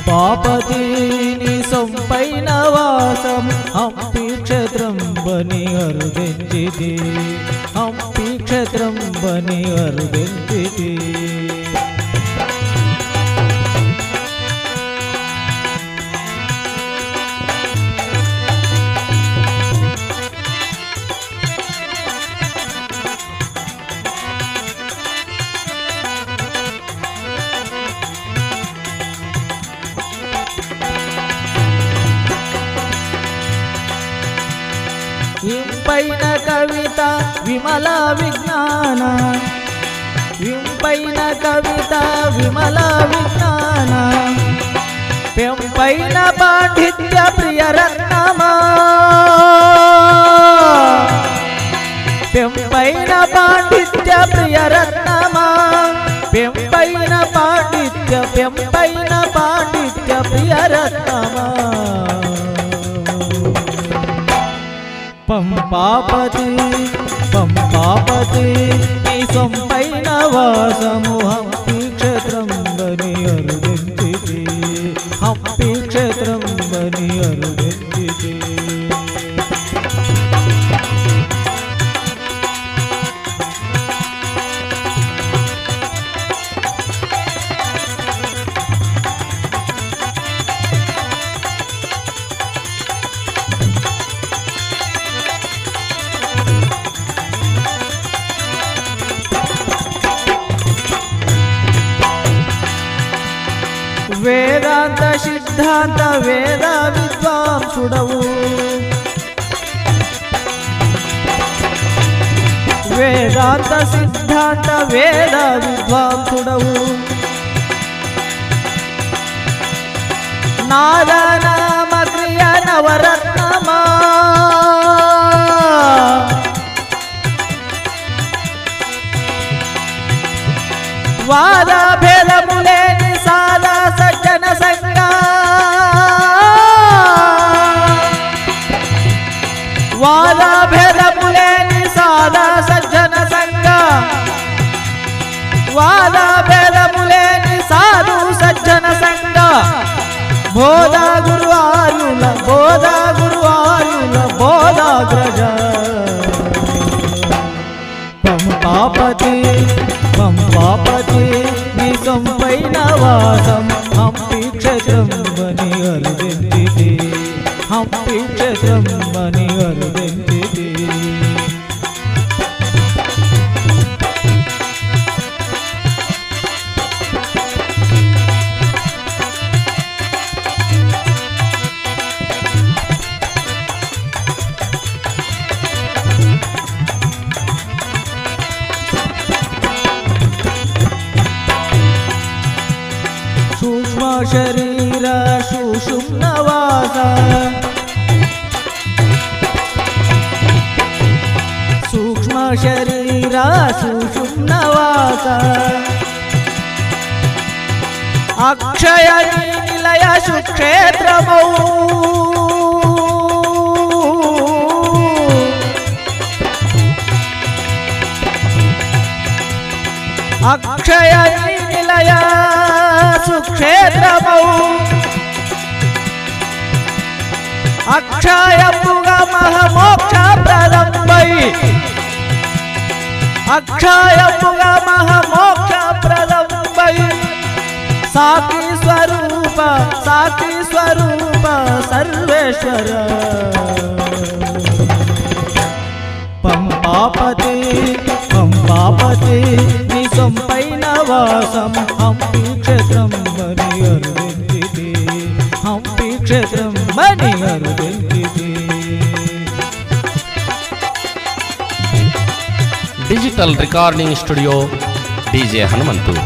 పాపతీని సొంపైన వాసం హంపి క్షేత్రం బని అరుదెంచితి హంపి క్షేత్రం బని అరుదెంచితి ఇంపైన కవిత విమల విజ్ఞాన ఇంపైన కవిత విమల విజ్ఞాన పెంపైన పాండిత్య ప్రియ రత్నమా పెంపైన పాండిత్య ప్రియ రత్నమా పెంపైన పాండిత్య పెంపైన పాండిత్య ప్రియ రత్నమా పంపాపతి పంపాపతి నీ సొంపైన వాసము హంపి క్షేత్రం బని అరుదెంచితి హంపి క్షేత్రం బని అరుదెంచితి వేదాంత సిద్ధాంత వేద విద్వాంసుడవు వేదాంత సిద్ధాంత వేద విద్వాంసుడవు నాదనామ క్రియ నవరత్నమా వాద భేదములేని సాదా సజ్జన సంగ వాద భేదములేని సాదా సజ్జన సంగ వాద భేదములేని సాధు సజ్జన సంగ బోధ గురువాయుల బోధ గురువాయుల బోధాగ్రజ పంపాపతి పంపాపతి నీ సొంపైన వాసం హంపి క్షేత్రం బని అరుదెంతిది హంపి క్షేత్రం బని అరుదెంతిది సూక్ష్మ శరీర సుషుమ్నవాస సూక్ష్మ శరీర సుషుమ్నవాస అక్షయ నిలయ సుక్షేత్రమౌ అక్షయ నిలయ సుక్షేత్రమౌ అక్షయముగ మహమోక్ష ప్రదంబై అక్షయముగ మహమోక్ష ప్రదంబై సాకి స్వరూప సాకి స్వరూప సర్వేశ్వర పంపాపతి పంపాపతి నీ సొంపైన వాసం హంపి క్షేత్రం బని అరుదెంతిది హంపి క్షేత్రం బని అరుదెంతిది digital recording studio DJ Hanumanthu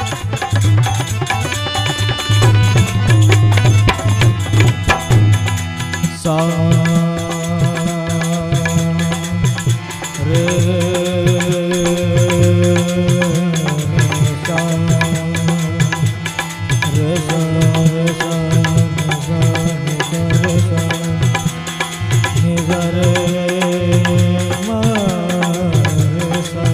సా రే సా రే సా రే సా ని సా ని సా రే సా ని సా రే మా రే సా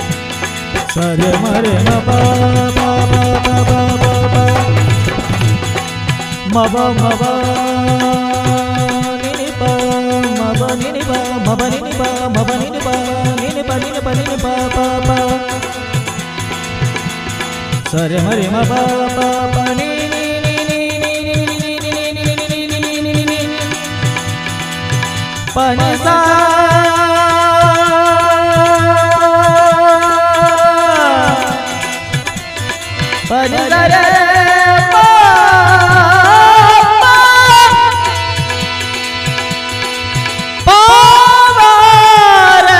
సరే మరే మ పా పా పా పా పా పా మబ మబ నిని ప మబ నిని ప మబ నిని ప మబ నిని ప నిని ప నిని ప నిని ప ప ప సరే మరి మ ప ప ప ని ని ని ని ని ని ని ని ని ని ని ని ని ని ని ని ప ని సా ప ని స రే ప ప ప రే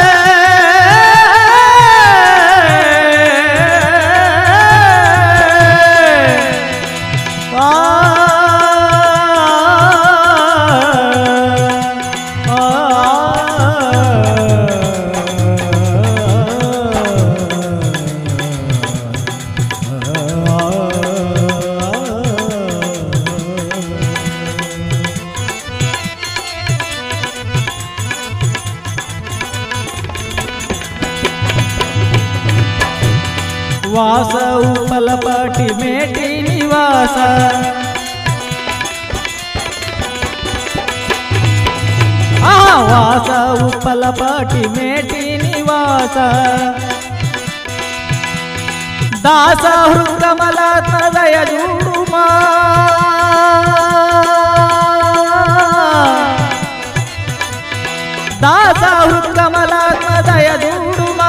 వాసవు పలపాటి మేటి నివాస ఆ వాసవు పలపాటి మేటి నివాస దాస హృకమల తదయ చూడుమా దాస హృకమల తదయ చూడుమా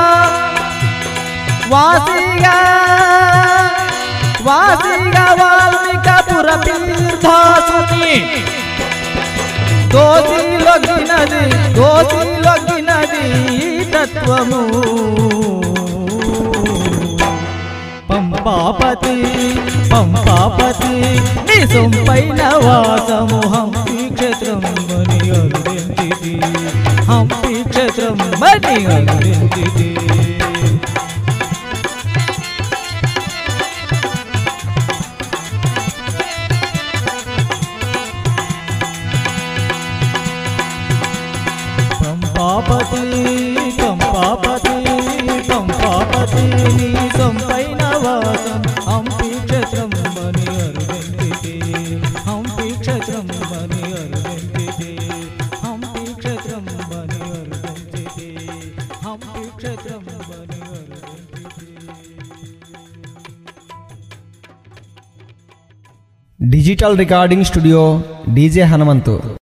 వాసిగా వాసిగా వాల్మికపుర తీర్థాసుని దోషిలొగ్గినది దోషిలొగ్గినది ఈ తత్వము పంపాపతి పంపాపతి నిసొంపైన వాసము హంపి క్షేత్రం మని అరుదించిది హంపి క్షేత్రం మని అరుదించిది పంపాపతి పంపాపతి పంపాపతి నీ సంపైన వాసం హంపి క్షేత్రం మని అరుగంటిది హంపి క్షేత్రం మని అరుగంటిది హంపి క్షేత్రం మని అరుగంటిది హంపి క్షేత్రం మని అరుగంటిది digital recording studio DJ Hanumanthu